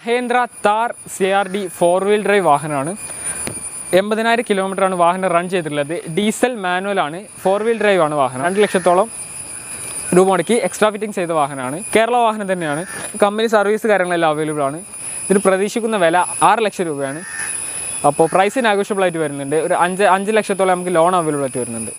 Mahendra Thar C R D four wheel drive വാഹനമാണ് എൺപതിനായിരം കിലോമീറ്ററാണ് വാഹനം റൺ ചെയ്തിട്ടുള്ളത് ഡീസൽ മാനുവൽ ആണ് ഫോർ വീൽ ഡ്രൈവ് ആണ് വാഹനം രണ്ട് ലക്ഷത്തോളം രൂപ മുടക്കി എക്സ്ട്രാ ഫിറ്റിംഗ് ചെയ്ത വാഹനമാണ് കേരള വാഹനം തന്നെയാണ് കമ്പനി സർവീസ് കാര്യങ്ങളെല്ലാം അവൈലബിൾ ആണ് ഇതിന് പ്രതീക്ഷിക്കുന്ന വില ആറ് ലക്ഷം രൂപയാണ് അപ്പോൾ പ്രൈസ് നാഗോഷ്യബിൾ ആയിട്ട് വരുന്നുണ്ട് ഒരു അഞ്ച് അഞ്ച് ലക്ഷത്തോളം നമുക്ക് ലോൺ അവൈലബിൾ ആയിട്ട് വരുന്നുണ്ട്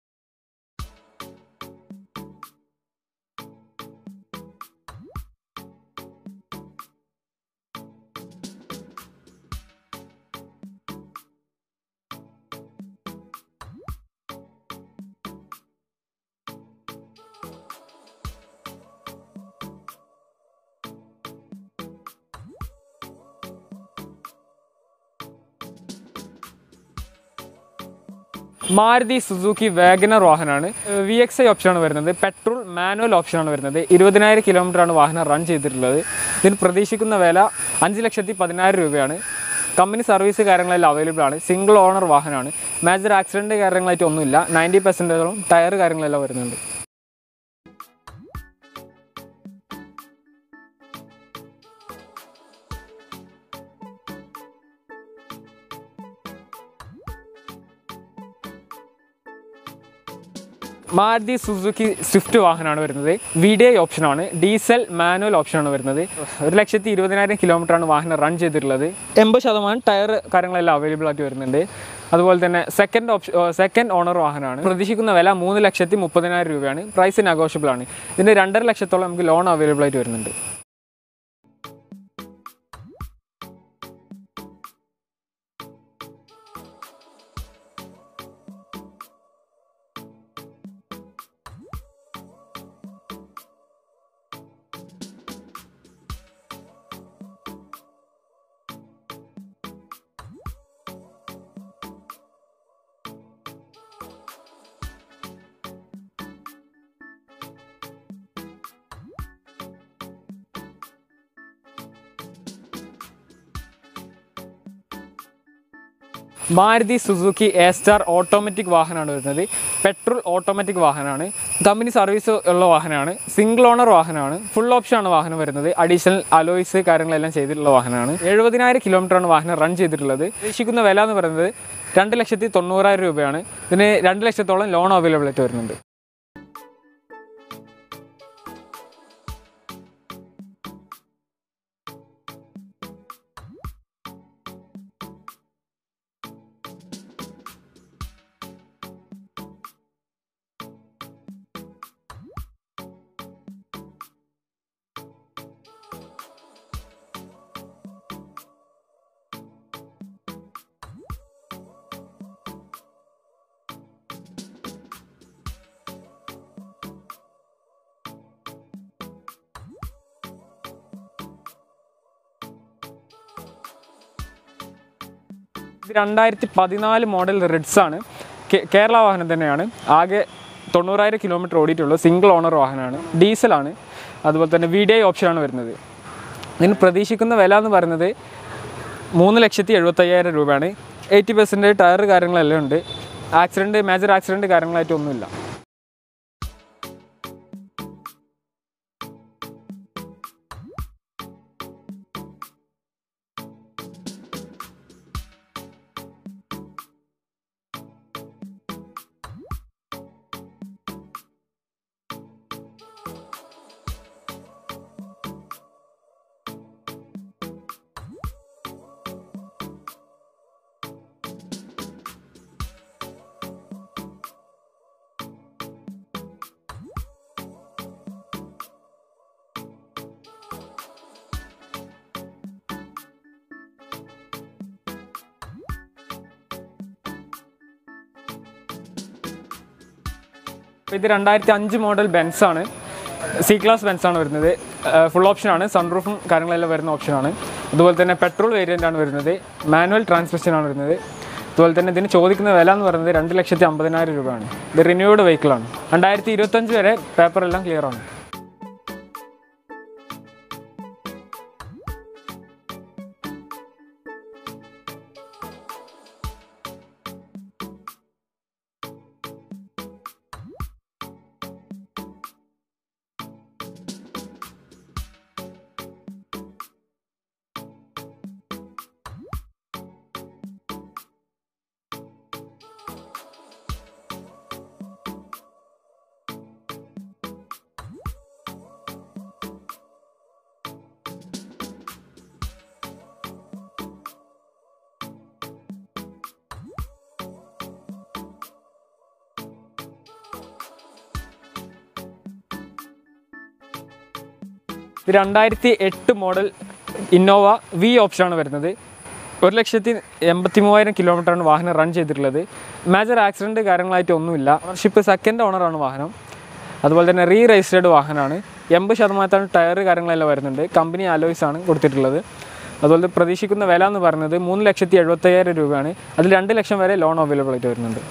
മാരുതി സുസുക്കി വാഗനർ വാഹനമാണ് വി എക്സ് ഐ ഓപ്ഷനാണ് വരുന്നത് പെട്രോൾ മാനുവൽ ഓപ്ഷനാണ് വരുന്നത് ഇരുപതിനായിരം കിലോമീറ്ററാണ് വാഹനം റൺ ചെയ്തിട്ടുള്ളത് ഇതിന് പ്രതീക്ഷിക്കുന്ന വില അഞ്ച് ലക്ഷത്തി പതിനായിരം രൂപയാണ് കമ്പനി സർവീസ് കാര്യങ്ങളെല്ലാം അവൈലബിൾ ആണ് സിംഗിൾ ഓണർ വാഹനമാണ് മേജർ ആക്സിഡൻറ്റ് കാര്യങ്ങളായിട്ട് ഒന്നുമില്ല നയൻറ്റി പെർസെൻറ്റേജോളം ടയർ കാര്യങ്ങളെല്ലാം വരുന്നുണ്ട് മാരുതി സുസുക്കി സ്വിഫ്റ്റ് വാഹനമാണ് വരുന്നത് വി ഡി ഐ ഓപ്ഷനാണ് ഡീസൽ മാനുവൽ ഓപ്ഷനാണ് വരുന്നത് ഒരു ലക്ഷത്തി ഇരുപതിനായിരം കിലോമീറ്ററാണ് വാഹനം റൺ ചെയ്തിട്ടുള്ളത് എൺപത് ശതമാനം ടയർ കാര്യങ്ങളെല്ലാം അവൈലബിൾ ആയിട്ട് വരുന്നുണ്ട് അതുപോലെ തന്നെ സെക്കൻഡ് ഓപ്ഷൻ സെക്കൻഡ് ഓണർ വാഹനമാണ് പ്രതീക്ഷിക്കുന്ന വില മൂന്ന് ലക്ഷത്തി മുപ്പതിനായിരം രൂപയാണ് പ്രൈസ് നെഗോഷ്യബിൾ ആണ് ഇതിന് രണ്ടര ലക്ഷത്തോളം നമുക്ക് ലോൺ അവൈലബിൾ ആയിട്ട് വരുന്നുണ്ട് Maruti Suzuki A star automatic വാഹനമാണ് വരുന്നത് പെട്രോൾ ഓട്ടോമാറ്റിക് വാഹനമാണ് കമ്പനി സർവീസ് ഉള്ള വാഹനമാണ് സിംഗിൾ ഓണർ വാഹനമാണ് ഫുൾ ഓപ്ഷനാണ് വാഹനം വരുന്നത് അഡീഷണൽ അലോയ്സ് കാര്യങ്ങളെല്ലാം ചെയ്തിട്ടുള്ള വാഹനമാണ് എഴുപതിനായിരം കിലോമീറ്ററാണ് വാഹനം റൺ ചെയ്തിട്ടുള്ളത് ഉദ്ദേശിക്കുന്ന വില എന്ന് പറയുന്നത് രണ്ട് ലക്ഷത്തി തൊണ്ണൂറായിരം രൂപയാണ് ഇതിന് രണ്ട് ലക്ഷത്തോളം ലോൺ അവൈലബിൾ ആയിട്ട് വരുന്നുണ്ട് ഇത് രണ്ടായിരത്തി പതിനാല് മോഡൽ റിഡ്സ് ആണ് കേ- കേരള വാഹനം തന്നെയാണ് ആകെ തൊണ്ണൂറായിരം കിലോമീറ്റർ ഓടിയിട്ടുള്ളൂ സിംഗിൾ ഓണർ വാഹനമാണ് ഡീസലാണ് അതുപോലെ തന്നെ വി ഡി ഐ ഓപ്ഷനാണ് വരുന്നത് ഇതിന് പ്രതീക്ഷിക്കുന്ന വില എന്ന് പറയുന്നത് മൂന്ന് ലക്ഷത്തി എഴുപത്തയ്യായിരം രൂപയാണ് എയ്റ്റി പെർസെൻറ്റ് ടയർ കാര്യങ്ങളെല്ലാം ഉണ്ട് ആക്സിഡൻറ്റ് മേജർ ആക്സിഡൻറ്റ് കാര്യങ്ങളായിട്ടൊന്നുമില്ല അപ്പോൾ ഇത് രണ്ടായിരത്തി അഞ്ച് മോഡൽ ബെൻസ് ആണ് സി ക്ലാസ് ബെൻസ് ആണ് വരുന്നത് ഫുൾ ഓപ്ഷനാണ് സൺറൂഫും കാര്യങ്ങളെല്ലാം വരുന്ന ഓപ്ഷനാണ് അതുപോലെ തന്നെ പെട്രോൾ വേരിയൻ്റ് ആണ് വരുന്നത് മാനുവൽ ട്രാൻസ്മിഷൻ ആണ് വരുന്നത് അതുപോലെ തന്നെ ഇതിന് ചോദിക്കുന്ന വില എന്ന് പറയുന്നത് രണ്ട് ലക്ഷത്തി അമ്പതിനായിരം രൂപയാണ് ഇത് റിന്യൂഡ് വെഹിക്കിളാണ് രണ്ടായിരത്തി ഇരുപത്തഞ്ച് വരെ പേപ്പറെല്ലാം ക്ലിയർ ആണ് ഇത് രണ്ടായിരത്തി എട്ട് മോഡൽ ഇന്നോവ വി ഓപ്ഷനാണ് വരുന്നത് ഒരു ലക്ഷത്തി എൺപത്തി മൂവായിരം കിലോമീറ്ററാണ് വാഹനം റൺ ചെയ്തിട്ടുള്ളത് മേജർ ആക്സിഡൻറ്റ് കാര്യങ്ങളായിട്ട് ഒന്നുമില്ല ഓണർഷിപ്പ് സെക്കൻഡ് ഓണറാണ് വാഹനം അതുപോലെ തന്നെ റീ രജിസ്റ്റേർഡ് വാഹനമാണ് എൺപത് ശതമാനത്താണ് ടയർ കാര്യങ്ങളെല്ലാം വരുന്നുണ്ട് കമ്പനി അലോയ്സ് ആണ് കൊടുത്തിട്ടുള്ളത് അതുപോലെ പ്രതീക്ഷിക്കുന്ന വില എന്ന് പറയുന്നത് മൂന്ന് ലക്ഷത്തി എഴുപത്തയ്യായിരം രൂപയാണ് അതിൽ രണ്ട് ലക്ഷം വരെ ലോൺ അവൈലബിൾ ആയിട്ട് വരുന്നുണ്ട്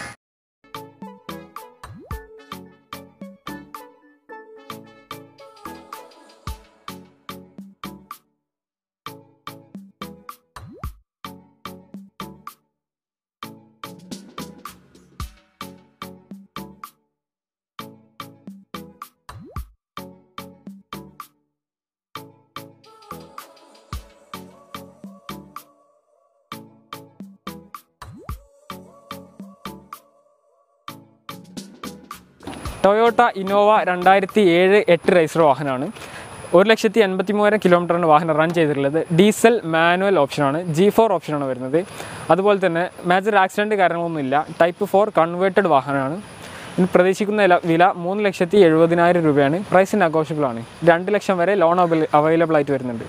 ടൊയോട്ട ഇന്നോവ രണ്ടായിരത്തി ഏഴ് എട്ട് രജിസ്റ്റർ വാഹനമാണ് ഒരു ലക്ഷത്തി എൺപത്തി മൂവായിരം കിലോമീറ്ററാണ് വാഹനം റൺ ചെയ്തിട്ടുള്ളത് ഡീസൽ മാനുവൽ ഓപ്ഷനാണ് ജി ഫോർ ഓപ്ഷനാണ് വരുന്നത് അതുപോലെ തന്നെ മേജർ ആക്സിഡൻറ്റ് കാര്യങ്ങളൊന്നുമില്ല ടൈപ്പ് ഫോർ കൺവേർട്ടഡ് വാഹനമാണ് ഇനി പ്രതീക്ഷിക്കുന്ന വില- വില മൂന്ന് ലക്ഷത്തി എഴുപതിനായിരം രൂപയാണ് പ്രൈസ് നെഗോഷ്യബിൾ ആണ് രണ്ട് ലക്ഷം വരെ ലോൺ അവൈലബിൾ ആയിട്ട് വരുന്നുണ്ട്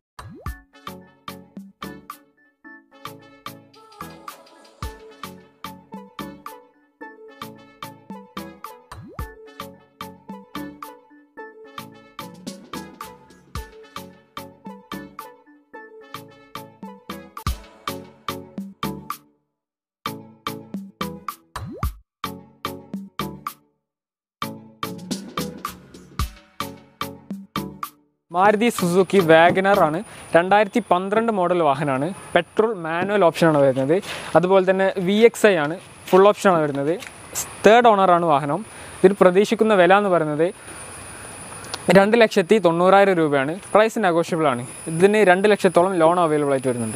മാരുതി സുസുക്കി വാഗനർ ആണ് രണ്ടായിരത്തി പന്ത്രണ്ട് മോഡൽ വാഹനമാണ് പെട്രോൾ മാനുവൽ ഓപ്ഷനാണ് വരുന്നത് അതുപോലെ തന്നെ വി എക്സ് ഐ ആണ് ഫുൾ ഓപ്ഷനാണ് വരുന്നത് തേർഡ് ഓണറാണ് വാഹനം ഇതിൽ പ്രതീക്ഷിക്കുന്ന വില എന്ന് പറയുന്നത് രണ്ട് ലക്ഷത്തി തൊണ്ണൂറായിരം രൂപയാണ് പ്രൈസ് നെഗോഷ്യബിൾ ആണ് ഇതിന് രണ്ട് ലക്ഷത്തോളം ലോൺ അവൈലബിൾ ആയിട്ട് വരുന്നുണ്ട്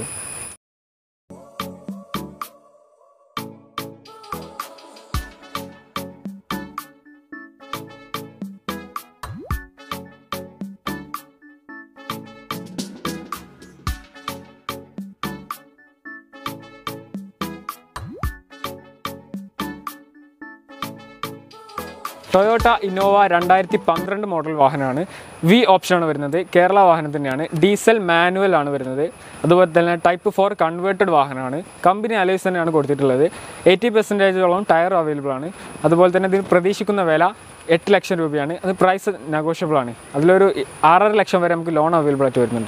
ടൊയോട്ട ഇന്നോവ രണ്ടായിരത്തി പന്ത്രണ്ട് മോഡൽ വാഹനമാണ് വി ഓപ്ഷനാണ് വരുന്നത് കേരള വാഹനം തന്നെയാണ് ഡീസൽ മാനുവൽ ആണ് വരുന്നത് അതുപോലെ തന്നെ ടൈപ്പ് ഫോർ കൺവേർട്ടഡ് വാഹനമാണ് കമ്പനി അലൈസ് തന്നെയാണ് കൊടുത്തിട്ടുള്ളത് എയ്റ്റി പെർസെൻറ്റേജോളം ടയർ അവൈലബിൾ ആണ് അതുപോലെ തന്നെ ഇതിന് പ്രതീക്ഷിക്കുന്ന വില എട്ട് ലക്ഷം രൂപയാണ് അത് പ്രൈസ് നെഗോഷ്യബിൾ ആണ് അതിലൊരു ആറര ലക്ഷം വരെ നമുക്ക് ലോൺ അവൈലബിൾ ആയിട്ട് വരുന്നുണ്ട്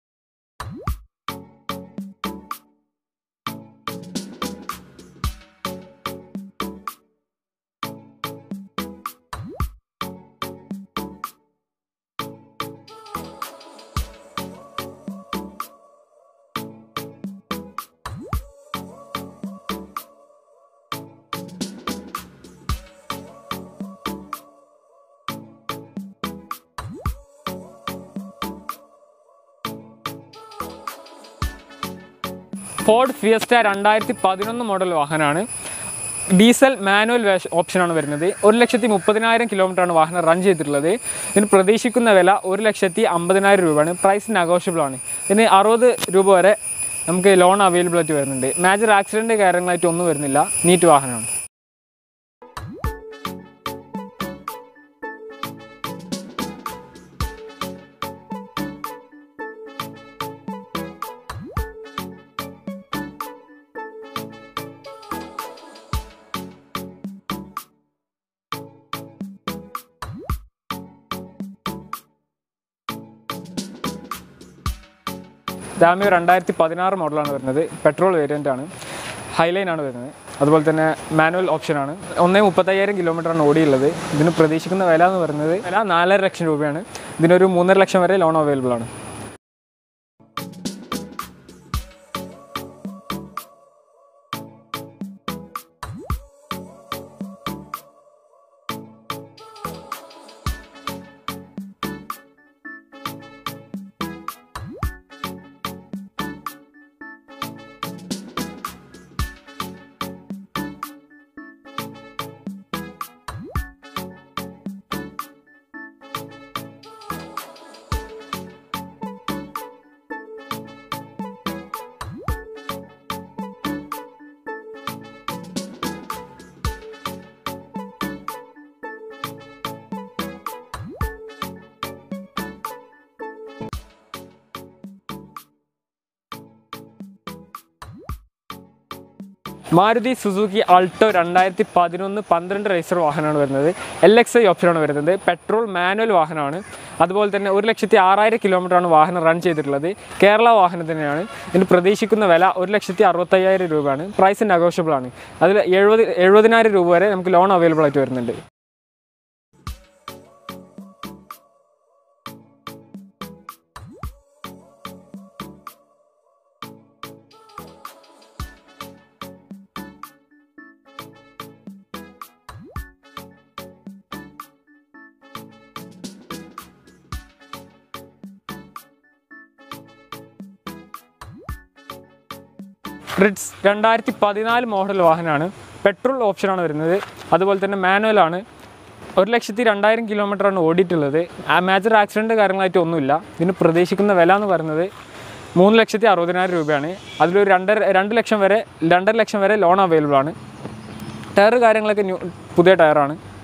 ഫോർഡ് ഫിയസ്റ്റ രണ്ടായിരത്തി പതിനൊന്ന് മോഡൽ വാഹനമാണ് ഡീസൽ മാനുവൽ വേഷ ഓപ്ഷനാണ് വരുന്നത് ഒരു ലക്ഷത്തി മുപ്പതിനായിരം കിലോമീറ്ററാണ് വാഹനം റൺ ചെയ്തിട്ടുള്ളത് ഇതിന് പ്രതീക്ഷിക്കുന്ന വില ഒരു ലക്ഷത്തി അമ്പതിനായിരം രൂപയാണ് പ്രൈസ് നെഗോഷ്യബിൾ ആണ് ഇതിന് അറുപത് രൂപ വരെ നമുക്ക് ലോൺ അവൈലബിൾ ആയിട്ട് വരുന്നുണ്ട് മേജർ ആക്സിഡൻറ്റ് കാര്യങ്ങളായിട്ട് ഒന്നും വരുന്നില്ല നീറ്റ് വാഹനമാണ് ഡാമിയോ രണ്ടായിരത്തി പതിനാറ് മോഡലാണ് വരുന്നത് പെട്രോൾ വേരിയൻ്റ് ആണ് ഹൈലൈൻ ആണ് വരുന്നത് അതുപോലെ തന്നെ മാനുവൽ ഓപ്ഷനാണ് ഒന്നേ മുപ്പത്തയ്യായിരം കിലോമീറ്ററാണ് ഓടിയുള്ളത് ഇതിന് പ്രതീക്ഷിക്കുന്ന വില എന്ന് പറയുന്നത് വില നാലര ലക്ഷം രൂപയാണ് ഇതിനൊരു മൂന്നര ലക്ഷം വരെ ലോൺ അവൈലബിൾ ആണ് മാരുതി സുസുക്കി അൾട്ടോ രണ്ടായിരത്തി പതിനൊന്ന് പന്ത്രണ്ട് രജിസ്റ്റർ വാഹനമാണ് വരുന്നത് എൽ എക്സ് ഐ ഓപ്ഷനാണ് വരുന്നത് പെട്രോൾ മാനുവൽ വാഹനമാണ് അതുപോലെ തന്നെ ഒരു ലക്ഷത്തി ആറായിരം കിലോമീറ്ററാണ് വാഹനം റൺ ചെയ്തിട്ടുള്ളത് കേരള വാഹനത്തിനാണ് ഇതിന് പ്രതീക്ഷിക്കുന്ന വില ഒരു ലക്ഷത്തി അറുപത്തയ്യായിരം രൂപയാണ് പ്രൈസ് നെഗോഷ്യബിൾ ആണ് അതിൽ എഴുപത് എഴുപതിനായിരം രൂപ വരെ നമുക്ക് ലോൺ അവൈലബിൾ ആയിട്ട് വരുന്നുണ്ട് റിഡ്സ് രണ്ടായിരത്തി പതിനാല് മോഡൽ വാഹനമാണ് പെട്രോൾ ഓപ്ഷനാണ് വരുന്നത് അതുപോലെ തന്നെ മാനുവലാണ് ഒരു ലക്ഷത്തി രണ്ടായിരം കിലോമീറ്ററാണ് ഓടിയിട്ടുള്ളത് ആ മേജർ ആക്സിഡൻറ്റ് കാര്യങ്ങളായിട്ട് ഒന്നുമില്ല ഇതിന് പ്രതീക്ഷിക്കുന്ന വില എന്ന് പറയുന്നത് മൂന്ന് ലക്ഷത്തി അറുപതിനായിരം രൂപയാണ് അതിലൊരു രണ്ടര രണ്ട് ലക്ഷം വരെ രണ്ടര ലക്ഷം വരെ ലോൺ അവൈലബിൾ ആണ് ടയർ കാര്യങ്ങളൊക്കെ ന്യൂ പുതിയ ടയറാണ്